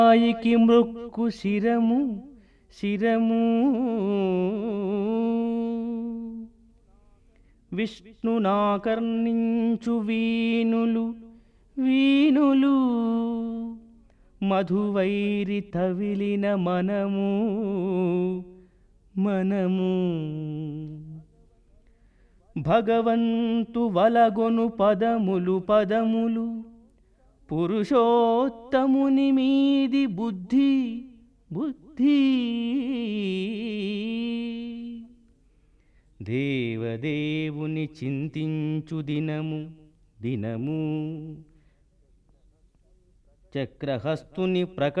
సాయికి మృక్కు శిరము శిరము విష్ణునాకర్ణించు వీనులు వీనులు మధువైరి తవిలిన మనము మనము భగవంతు వలగొను పదములు పదములు పురుషోత్తముని మీది బుద్ధి బుద్ధి దేవదేవుని చింతించు దినము దినము చక్రహస్తుని ప్రక